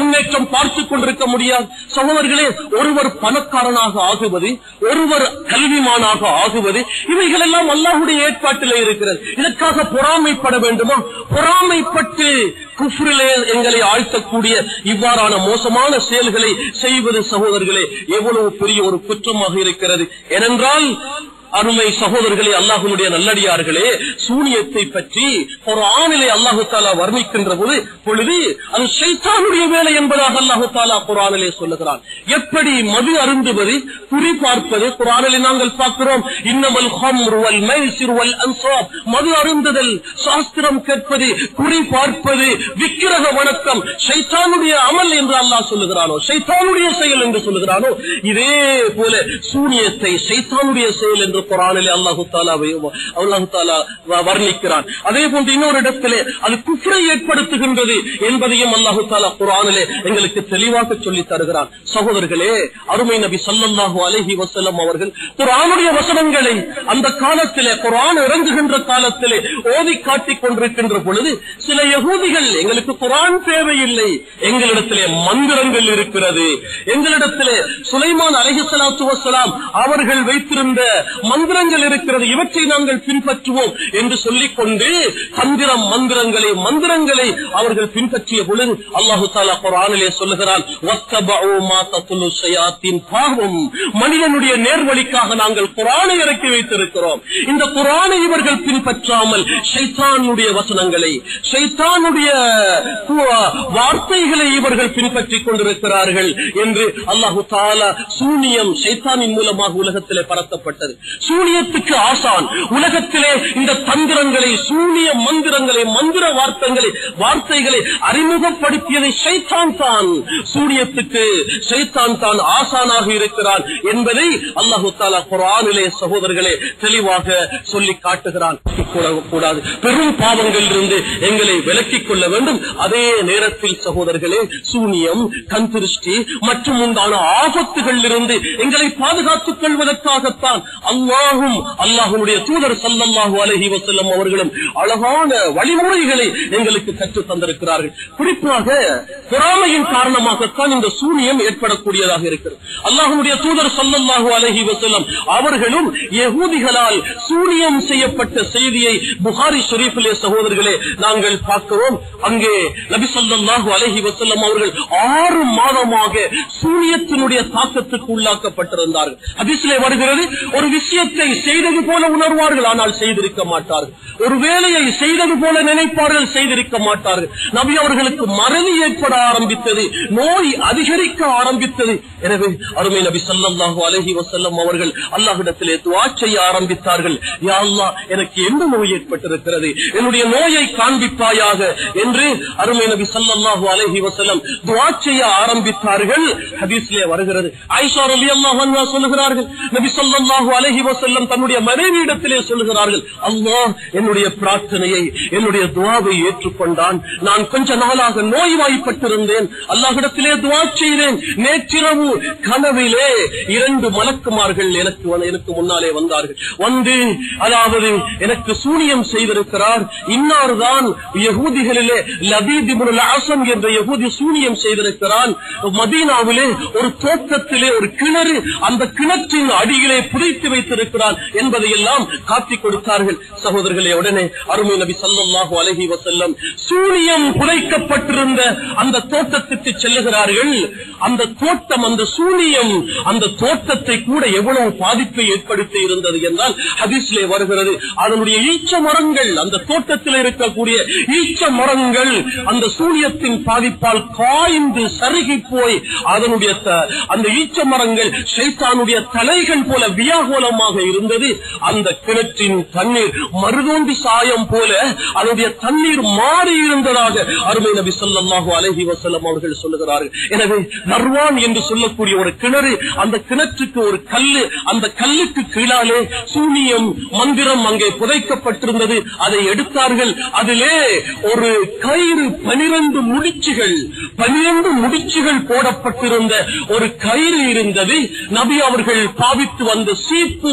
முன்னேற்றம் பார்த்துக் கொண்டிருக்க முடியாது சகோதரர்களே ஒருவர் பணக்காரனாக ஆகுவது ஒருவர் கல்விமானாக ஆகுவது இவைகள் எல்லாம் அல்லாஹுடைய ஏற்பாட்டிலே இருக்கிறது இதற்காக பொறாமைப்பட வேண்டுமா பொறாமைப்பட்டு குஃப்ரிலே எங்களை ஆழ்த்தக்கூடிய இவ்வாறான மோசமான செயல்களை செய்வது சகோதரர்களே எவ்வளவு பெரிய ஒரு குற்றமாக இருக்கிறது ஏனென்றால் அருமை சகோதரர்களே அல்லாஹுடைய நல்லடியார்களே சூனியத்தை பற்றி ஒரு ஆணிலை அல்லாஹு தாலா வர்ணிக்கின்ற போது பொழுது அது சைத்தானுடைய வேலை என்பதாக அல்லாஹு தாலா குரானிலே சொல்லுகிறான் எப்படி மது அருந்துவது குறி பார்ப்பது குரானிலே நாங்கள் பார்க்கிறோம் இன்னமல் ஹம்ரு வல் மைசிர் வல் அன்சாப் மது அருந்துதல் சாஸ்திரம் கேட்பது குறி பார்ப்பது விக்கிரக வணக்கம் சைத்தானுடைய அமல் என்று அல்லாஹ் சொல்லுகிறானோ சைத்தானுடைய செயல் என்று சொல்லுகிறானோ இதே போல சூனியத்தை சைத்தானுடைய செயல் என்று குரானிலே அல்லாஹு தாலாவை அல்லாஹு தாலா வ- வர்ணிக்கிறான் அதே போன்று இன்னொரு இடத்திலே அது குஃப்ரை ஏற்படுத்துகின்றது என்பதையும் அல்லாஹு தாலா குரானிலே எங்களுக்கு தெளிவாக சொல்லி தருகிறான் சகோதரர்களே அருமை நபி ஸல்லல்லாஹு அலைஹி வஸல்லம் அவர்கள் குரானுடைய வசனங்களை அந்த காலத்திலே குரான் இறங்குகின்ற காலத்திலே ஓதி காட்டிக் கொண்டிருக்கின்ற பொழுது சில யகூதிகள் எங்களுக்கு குரான் தேவையில்லை எங்களிடத்திலே மந்திரங்கள் இருக்கிறது எங்களிடத்திலே சுலைமான் அலைஹிஸ்ஸலாத்து வஸ்ஸலாம் அவர்கள் வைத்திருந்த மந்திரங்கள் இருக்கிறது இவற்றை நாங்கள் பின்பற்றுவோம் என்று சொல்லிக் கொண்டு தந்திரம் மந்திரங்களை மந்திரங்களை அவர்கள் பின்பற்றிய பொழுது அல்லாஹு தாலா குரானிலே சொல்லுகிறான் "வத்தபஉ மா தத்லு ஷயாத்தீன்." பாவம் மனிதனுடைய நேர்வழிக்காக நாங்கள் குரானை இறக்கி வைத்திருக்கிறோம் இந்த குரானை இவர்கள் பின்பற்றாமல் ஷைத்தானுடைய வசனங்களை ஷைத்தானுடைய கு- வார்த்தைகளை இவர்கள் பின்பற்றிக் கொண்டிருக்கிறார்கள் என்று அல்லாஹு தாலா சூனியம் ஷைத்தானின் மூலமாக உலகத்திலே பரத்தப்பட்டது சூனியத்துக்கு ஆசான் உலகத்திலே இந்த தந்திரங்களை சூனிய மந்திரங்களை மந்திர வார்த்தைகளை வார்த்தைகளை அறிமுகப்படுத்தியதை ஷைத்தான் தான் சூனியத்துக்கு ஷைத்தான் தான் ஆசானாக இருக்கிறான் என்பதை அல்லாஹு தாலா குரானிலே சகோதரர்களே தெளிவாக சொல்லி காட்டுகிறான் கூட- கூடாது பெரும் பாவங்களில் இருந்து எங்களை விலக்கிக் கொள்ள வேண்டும் அதே நேரத்தில் சகோதரர்களே சூனியம் கண் திருஷ்டி மற்றும் உண்டான ஆபத்துகளில் இருந்து எங்களை பாதுகாத்துக் கொள்வதற்காகத்தான் அல்லாஹும் அல்லாஹுடைய தூதர் சல்லல்லாஹு அலைஹி வஸல்லம் அவர்களும் அழகான வழிமுறைகளை எங்களுக்கு கற்றுத் தந்திருக்கிறார்கள் குறிப்பாக பொறாமையின் காரணமாகத்தான் இந்த சூனியம் ஏற்படக்கூடியதாக இருக்கிறது அல்லாஹுடைய தூதர் சல்லல்லாஹு அலைஹி வஸல்லம் அவர்களும் யகூதிகளால் சூனியம் செய்யப்பட்ட செய்தியை புகாரி ஷரீஃபிலே சகோதரர்களே நாங்கள் பார்க்கிறோம் அங்கே நபி ஸல்லல்லாஹு அலைஹி வஸல்லம் அவர்கள் ஆறு மாதமாக சூனியத்தினுடைய தாக்கத்துக்கு உள்ளாக்கப்பட்டிருந்தார்கள் ஹதீஸிலே வருகிறது ஒரு விஷயத்தை செய்தது போல உணர்வார்கள் ஆனால் செய்திருக்க மாட்டார்கள் ஒரு வேலையை செய்தது போல நினைப்பார்கள் செய்திருக்க மாட்டார்கள் நபி அவர்களுக்கு மறதி ஏற்பட ஆரம்பித்தது நோய் அதிகரிக்க ஆரம்பித்தது எனவே அருமை நபி ஸல்லல்லாஹு அலைஹி வஸல்லம் அவர்கள் அல்லாஹ்விடத்திலே துஆ செய்ய ஆரம்பித்தார்கள் யா அல்லாஹ் எனக்கு எந்த நோய் ஏற்பட்டிருக்கிறது என்னுடைய நோயை காண்பிப்பாயாக என்று அருமை நபி ஸல்லல்லாஹு அலைஹி வஸல்லம் துஆ செய்ய ஆரம்பித்தார்கள் ஹதீஸ்லே வருகிறது ஆயிஷா ரலியல்லாஹு அன்ஹா சொல்லுகிறார்கள் நபி ஸல்லல்லாஹு அலைஹி வஸல்லம் தன்னுடைய மனைவியிடத்திலே சொல்லுகிறார்கள் அல்லாஹ் என்னுடைய பிரார்த்தனையை என்னுடைய துஆவை ஏற்றுக்கொண்டான் நான் கொஞ்ச நாளாக நோய்வாய்ப்பட்டிருந்தேன் அல்லாஹ்விடத்திலே துஆ செய்தேன் நேற்றிரவு கனவிலே இரண்டு மலக்குமார்கள் எனக்கு எனக்கு முன்னாலே வந்தார்கள் வந்து அதாவது எனக்கு சூனியம் செய்திருக்கிறார் இன்னார்தான் யகூதிகளிலே லபீத் இப்னுல் அஸம் என்ற யகூதி சூனியம் செய்திருக்கிறான் மதீனாவிலே ஒரு தோட்டத்திலே ஒரு கிணறு அந்த கிணற்றின் அடியிலே புதைத்து வைத்திருக்கிறான் என்பதையெல்லாம் காட்டிக் கொடுத்தார்கள் சகோதரர்களே உடனே அருமை நபி ஸல்லல்லாஹு அலைஹி வஸல்லம் சூனியம் புதைக்கப்பட்டிருந்த அந்த தோட்டத்துக்கு செல்லுகிறார்கள் அந்த தோட்டம் அந்த சூனியம் அந்த தோட்டத்தை கூட எவ்வளவு பாதிப்பை ஏற்படுத்தி இருந்தது என்றால் ஹதீஸ்லே வருகிறது அதனுடைய ஈச்ச மரங்கள் அந்த தோட்டத்தில் இருக்கக்கூடிய ஈச்ச மரங்கள் அந்த சூனியத்தின் பாதிப்பால் காய்ந்து சருகி போய் அதனுடைய த- அந்த ஈச்ச மரங்கள் ஷைத்தானுடைய தலைகள் போல வியாகோலமாக இருந்தது அந்த கிணற்றின் தண்ணீர் மருதோண்டி சாயம் போல அதனுடைய தண்ணீர் மாறி இருந்ததாக அருமை நபி ஸல்லல்லாஹு அலைஹி வஸல்லம் அவர்கள் சொல்லுகிறார்கள் எனவே நர்வான் என்று சொல்லக்கூடிய ஒரு கிணறு அந்த கிணற்றுக்கு ஒரு கல்லு அந்த கல்லுக்கு கீழாலே சூனியம் மந்திரம் அங்கே புதைக்கப்பட்டிருந்தது அதை எடுத்தார்கள் அதிலே ஒரு கயிறு பனிரெண்டு முடிச்சுகள் பனிரெண்டு முடிச்சுகள் போடப்பட்டிருந்த ஒரு கயிறு இருந்தது நபி அவர்கள் பாவித்து வந்த சீப்பு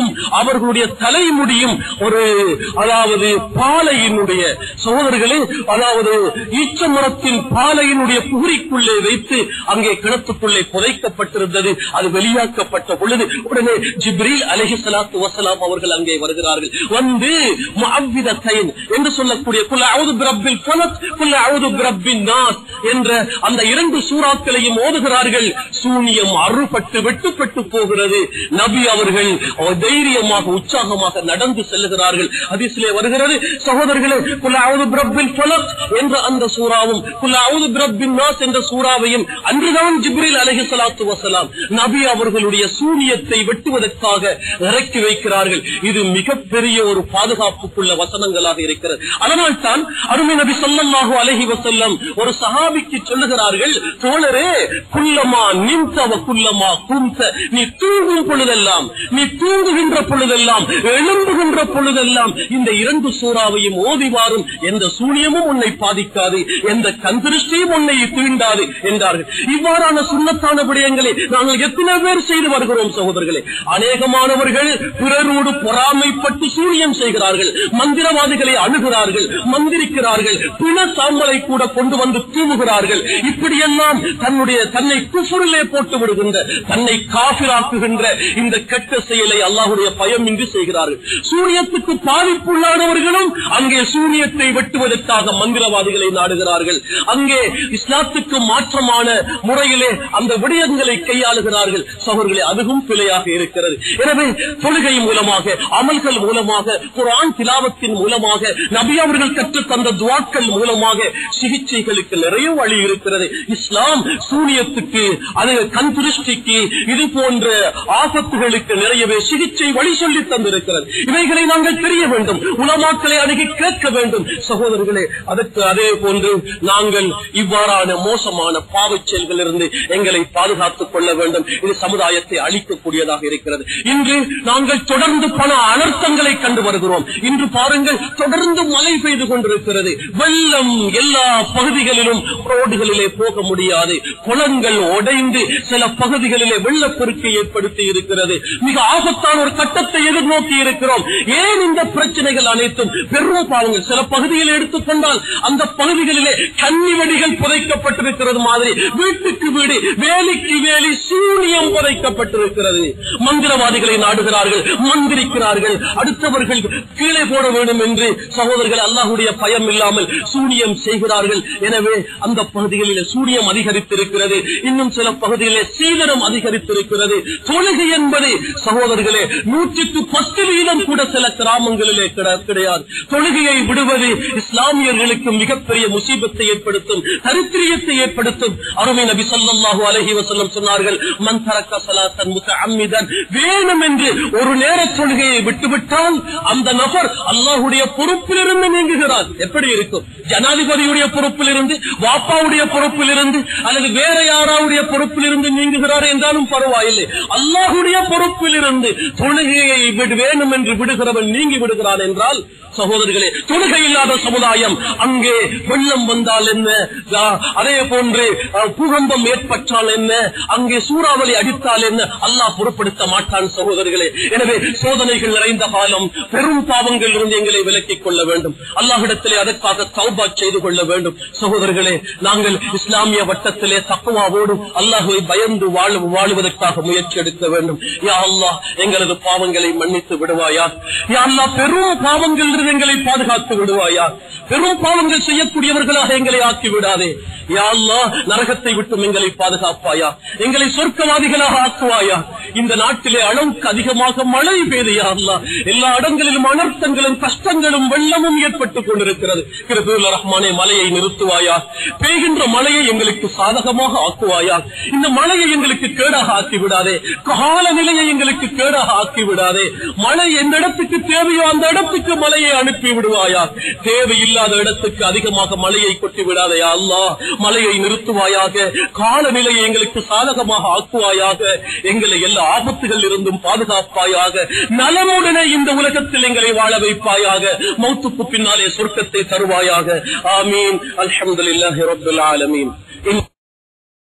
முடியும் அவர்களுடைய தலைமுடியும் ஒரு அதாவது பாலையினுடைய சகோதரர்களே அதாவது ஈச்ச மரத்தின் பாலையினுடைய புகுரிக்குள்ளே வைத்து அங்கே கிணத்துக்குள்ளே புதைக்கப்பட்டிருந்தது அது வெளியாக்கப்பட்ட பொழுது உடனே ஜிப்ரீல் அலஹி சலாத்து வசலாம் அவர்கள் அங்கே வருகிறார்கள் வந்து முஅவ்விதத்தைன் என்று சொல்லக்கூடிய குல அவுது பிரபில் ஃபலக் குல அவுது பிரபின் நாஸ் என்ற அந்த இரண்டு சூறாக்களையும் ஓதுகிறார்கள் சூனியம் அறுபட்டு வெட்டுப்பட்டு போகிறது நபி அவர்கள் தைரியமாக உற்சாகமாக நடந்து செல்லுகிறார்கள் அதிசிலே வருகிறது சகோதரர்களே குல அவுது பிரபில் ஃபலக் என்ற அந்த சூறாவும் குல அவுது பிரபின் நாஸ் என்ற சூறாவையும் அன்றுதான் ஜிப்ரீல் அலஹி சலாத்து வசலாம் நபி அவர்களுடைய சூனியத்தை வெட்டுவதற்காக இறக்கி வைக்கிறார்கள் இது மிகப்பெரிய ஒரு பாதுகாப்புக்குள்ள வசனங்களாக இருக்கிறது அதனால் தான் அருமை நபி சொல்லல்லாஹு அலஹி வசல்லம் ஒரு சஹாபிக்கு சொல்லுகிறார்கள் தோழரே குல்லமா நின்றவ குல்லமா குந்த நீ தூங்கும் பொழுதெல்லாம் நீ தூங்குகின்ற பொழுதெல்லாம் எழும்புகின்ற பொழுதெல்லாம் இந்த இரண்டு சூறாவையும் ஓதி வாரும் எந்த சூனியமும் உன்னை பாதிக்காது எந்த கந்திருஷ்டியும் உன்னை தீண்டாது என்றார்கள் இவ்வாறான சுண்ணத்தான விடயங்களை நாங்கள் எத்தனை பேர் செய்து வருகிறோம் சகோதரர்களே அநேகமானவர்கள் பிறரோடு பொறாமைப்பட்டு சூனியம் செய்கிறார்கள் மந்திரவாதிகளை அணுகிறார்கள் மந்திரிக்கிறார்கள் பிண சாம்பலை கூட கொண்டு வந்து தூவுகிறார்கள் இப்படியெல்லாம் தன்னுடைய தன்னை குஃபுரிலே போட்டு விடுகின்ற தன்னை காபிராக்குகின்ற இந்த கெட்ட செயலை அல்லாஹுடைய பயம் இன்றி செய்கிறார்கள் சூனியத்துக்கு பாதிப்புள்ளானவர்களும் அங்கே சூனியத்தை வெட்டுவதற்காக மந்திரவாதிகளை நாடுகிறார்கள் அங்கே இஸ்லாத்துக்கு மாற்றமான முறையிலே அந்த விடயங்களை கையாளுகிறார்கள் சகோதரர்களே அதுவும் பிழையாக இருக்கிறது எனவே தொழுகை மூலமாக அமல்கள் மூலமாக குரான் திலாவத்தின் மூலமாக நபி அவர்கள் கற்றுத் தந்த துவாக்கள் மூலமாக சிகிச்சைகளுக்கு நிறைய வழி இருக்கிறது இஸ்லாம் சூனியத்துக்கு அது கண் திருஷ்டிக்கு இது போன்ற ஆபத்துகளுக்கு நிறையவே சிகிச்சை வழி சொல்லி தந்திருக்கிறது இவைகளை நாங்கள் தெரிய வேண்டும் உலமாக்களை அணுகி கேட்க வேண்டும் சகோதரர்களே அதற்கு அதே போன்று நாங்கள் இவ்வாறான மோசமான பாவச் செயல்களிலிருந்து எங்களை பாதுகாத்துக் கொள்ள வேண்டும் இது சமுதாயத்தை அழிக்கக்கூடியதாக இருக்கிறது இன்று நாங்கள் தொடர்ந்து பல அனர்த்தங்களை கண்டு வருகிறோம் இன்று பாருங்கள் தொடர்ந்து மழை பெய்து கொண்டிருக்கிறது வெள்ளம் எல்லா பகுதிகளிலும் ரோடுகளிலே போக முடியாது குளங்கள் உடைந்து சில பகுதிகளிலே வெள்ளப்பெருக்கை ஏற்படுத்தி இருக்கிறது மிக ஆபத்தான ஒரு கட்டத்தை எதிர்நோக்கி இருக்கிறோம் ஏன் இந்த பிரச்சனைகள் அனைத்தும் பெரும் பாவங்கள் சில பகுதிகளை எடுத்துக்கொண்டால் அந்த பகுதிகளிலே கன்னி வெடிகள் புதைக்கப்பட்டிருக்கிறது மாதிரி வீட்டுக்கு வீடு வேலிக்கு வேலி சூனியம் புதைக்கப்பட்டிருக்கிறது மந்திரவாதிகளை நாடுகிறார்கள் மந்திரிக்கிறார்கள் அடுத்தவர்கள் கீழே போட வேண்டும் என்று சகோதரர்கள் அல்லாஹுடைய பயம் இல்லாமல் சூனியம் செய்கிறார்கள் எனவே அந்த பகுதிகளில் சூனியம் அதிகரித்திருக்கிறது இன்னும் சில பகுதிகளிலே சீதனம் அதிகரித்திருக்கிறது தொழுகை என்பது சகோதரர்களே நூற்றுக்கு பத்து வீதம் கூட சில கிராமங்களிலே கிட- கிடையாது தொழுகையை விடுவது இஸ்லாமியர்களுக்கு மிகப்பெரிய முசீபத்தை ஏற்படுத்தும் தரித்திரியத்தை ஏற்படுத்தும் அருமை நபி ஸல்லல்லாஹு அலைஹி வஸல்லம் சொன்னார்கள் மன் தரக்க ஸலாத்தன் முத்தஅம்மிதன் வேணும் என்று ஒரு நேர தொழுகையை விட்டுவிட்டால் அந்த நபர் அல்லாஹ்வுடைய பொறுப்பிலிருந்து நீங்குகிறார் எப்படி இருக்கும் ஜனாதிபதியுடைய பொறுப்பிலிருந்து வாப்பாவுடைய பொறுப்பிலிருந்து அல்லது வேற யாராவுடைய பொறுப்பிலிருந்து நீங்குகிறார் என்றாலும் பரவாயில்லை அல்லாஹுடைய பொறுப்பிலிருந்து தொழுகையை விடு- வேணும் என்று விடுகிறவன் நீங்கி விடுகிறான் என்றால் சகோதரர்களே தொழுகை இல்லாத சமுதாயம் அங்கே வெள்ளம் வந்தால் என்ன ஆ, அதே போன்று ஆ, பூகம்பம் ஏற்பட்டால் என்ன அங்கே சூறாவளி அடித்தால் என்ன அல்லாஹ் பொருட்படுத்த மாட்டான் சகோதரர்களே எனவே சோதனைகள் நிறைந்த காலம் பெரும் பாவங்கள் இருந்து எங்களை விலக்கிக் கொள்ள வேண்டும் அல்லாஹிடத்திலே அதற்காக தௌபா செய்து கொள்ள வேண்டும் சகோதரர்களே நாங்கள் இஸ்லாமிய வட்டத்திலே தக்குவாவோடு அல்லாஹுவை பயந்து வாழ வாழுவதற்காக முயற்சி எடுக்க வேண்டும் யா அல்லாஹ் எங்களது பாவங்களை மன்னித்து விடுவாயா யா அல்லாஹ் பெரும் பாவங்கள் இருந்து எங்களை பாதுகாத்து விடுவாயா பெரும் பாவங்கள் செய்யக்கூடியவர்களாக எங்களை ஆக்கி விடாதே யா அல்லாஹ் நரகத்தை விட்டும் எங்களை பாதுகாப்பாயா எங்களை சொர்க்கவாதிகளாக ஆக்குவாயா இந்த நாட்டிலே அளவுக்கு அதிகமாக மழை பெய்து யா அல்லாஹ் எல்லா இடங்களிலும் அனர்த்தங்களும் கஷ்டங்களும் வெள்ளமும் ஏற்பட்டுக் கொண்டிருக்கிறது கிருபுல் ரஹ்மானே மலையை நிறுத்துவாயா பெய்கின்ற மழையை எங்களுக்கு சாதகமாக ஆக்குவாயா இந்த மழையை எங்களுக்கு கேடாக ஆக்கி விடாதே காலநிலையை எங்களுக்கு கேடாக ஆக்கி விடாதே மழை எந்த இடத்துக்கு தேவையோ அந்த இடத்துக்கு மழையை அனுப்பி விடுவாயா தேவையில்லாத இடத்துக்கு அதிகமாக மழையை கொட்டி விடாதையா அல்லாஹ் மழையை நிறுத்துவாயாக காலநிலையை எங்களுக்கு சாதகமாக ஆக்குவாயாக எங்களை எல்லா ஆபத்துகள் இருந்தும் பாதுகாப்பாயாக நலமுடனே இந்த உலகத்தில் எங்களை வாழ வைப்பாயாக மௌத்துக்கு பின்னாலே சொர்க்கத்தை தருவாயாக ஆமீன் அல்ஹம்துலில்லாஹி ரப்பில் ஆலமீன்